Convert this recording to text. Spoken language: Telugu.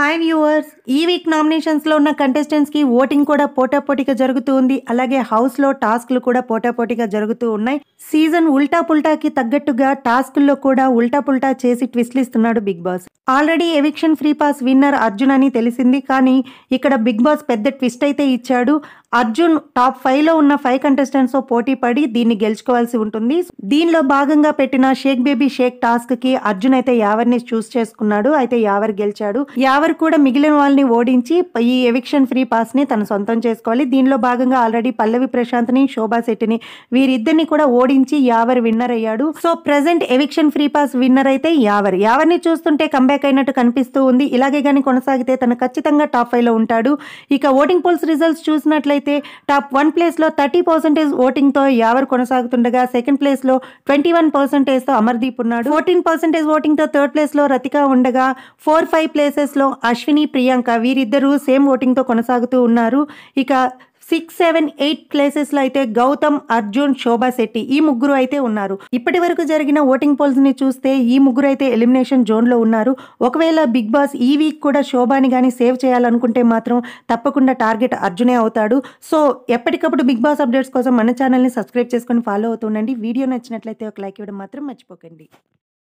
హాయ్ వ్యూవర్స్ ఈ వీక్ నామినేషన్స్లో ఉన్న కంటెస్టెంట్స్కి ఓటింగ్ కూడా పోటాపోటీగా జరుగుతూ ఉంది అలాగే హౌస్లో టాస్క్లు కూడా పోటాపోటీగా జరుగుతూ ఉన్నాయి సీజన్ ఉల్టా పుల్టాకి తగ్గట్టుగా టాస్క్ల్లో కూడా ఉల్టా పుల్టా చేసి ట్విస్ట్లు ఇస్తున్నాడు Bigg Boss already eviction free pass winner Arjun అని తెలిసింది కానీ ఇక్కడ బిగ్ బాస్ పెద్ద ట్విస్ట్ అయితే ఇచ్చాడు అర్జున్ టాప్ ఫైవ్ లో ఉన్న ఫైవ్ కంటెస్టెంట్స్ తో పోటీ పడి దీన్ని గెలుచుకోవాల్సి ఉంటుంది దీనిలో భాగంగా పెట్టిన షేక్ బేబీ షేక్ టాస్క్ కి అర్జున్ అయితే యావర్ని చూస్ చేసుకున్నాడు అయితే యావర్ గెలిచాడు యావర్ కూడా మిగిలిన వాళ్ళని ఓడించి ఈ ఎవిక్షన్ ఫ్రీ పాస్ ని తను సొంతం చేసుకోవాలి దీనిలో భాగంగా ఆల్రెడీ పల్లవి ప్రశాంత్ ని శోభా శెట్టిని వీరిద్దరిని కూడా ఓడించి యావర్ విన్నర్ అయ్యాడు so present eviction free pass winner అయితే యావర్ యావర్ని చూస్తుంటే కంబ్యాక్ అయినట్టు కనిపిస్తూ ఉంది ఇలాగే కానీ కొనసాగితే తను ఖచ్చితంగా టాప్ ఫైవ్ లో ఉంటాడు ఇక ఓటింగ్ పోల్స్ రిజల్ట్స్ చూసినట్లయితే టాప్ వన్ ప్లేస్ లో థర్టీ పర్సెంటేజ్ ఓటింగ్ తో యావర్ కొనసాగుతుండగా సెకండ్ ప్లేస్ లో ట్వంటీ వన్ పర్సెంటేజ్ తో అమర్దీప్ ఉన్నాడు ఫోర్టీన్ పర్సెంటేజ్ ఓటింగ్ తో థర్డ్ ప్లేస్ లో రతిక ఉండగా ఫోర్ ఫైవ్ ప్లేసెస్ లో అశ్విని ప్రియాంక వీరిద్దరూ సేమ్ ఓటింగ్ తో కొనసాగుతూ ఉన్నారు ఇక సిక్స్ సెవెన్ ఎయిట్ ప్లేసెస్ లో అయితే గౌతమ్ అర్జున్ శోభా శెట్టి ఈ ముగ్గురు అయితే ఉన్నారు ఇప్పటి వరకు జరిగిన ఓటింగ్ పోల్స్ ని చూస్తే ఈ ముగ్గురు అయితే ఎలిమినేషన్ జోన్ లో ఉన్నారు ఒకవేళ బిగ్ బాస్ ఈ వీక్ కూడా శోభాని కానీ సేవ్ చేయాలనుకుంటే మాత్రం తప్పకుండా టార్గెట్ అర్జునే అవుతాడు సో ఎప్పటికప్పుడు బిగ్ బాస్ అప్డేట్స్ కోసం మన ఛానల్ని సబ్స్క్రైబ్ చేసుకొని ఫాలో అవుతుండండి వీడియో నచ్చినట్లయితే ఒక లైక్ ఇవ్వడం మాత్రం మర్చిపోకండి